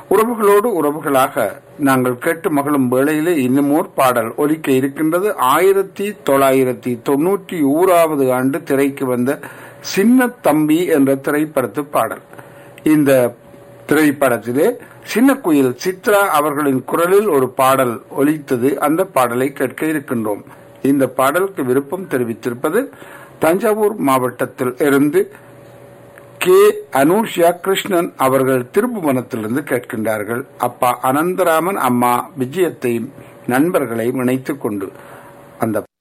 உறவுகளோடு உறவுகளாக நாங்கள் கேட்டு மகளும் வேளையிலே இன்னுமோர் பாடல் ஒலிக்க இருக்கின்றது ஆயிரத்தி தொள்ளாயிரத்தி தொன்னூற்றி ஓராவது ஆண்டு திரைக்கு வந்த சின்ன தம்பி என்ற திரைப்படத்து பாடல் இந்த திரைப்படத்திலே சின்ன குயில் சித்ரா அவர்களின் குரலில் ஒரு பாடல் ஒலித்தது அந்த பாடலை கேட்க இருக்கின்றோம் இந்த பாடலுக்கு விருப்பம் தெரிவித்திருப்பது தஞ்சாவூர் மாவட்டத்தில் இருந்து கே அனுஷியா கிருஷ்ணன் அவர்கள் திருப்புவனத்திலிருந்து கேட்கின்றார்கள் அப்பா அனந்தராமன் அம்மா விஜயத்தையும் நண்பர்களையும் இணைத்துக் கொண்டு அந்த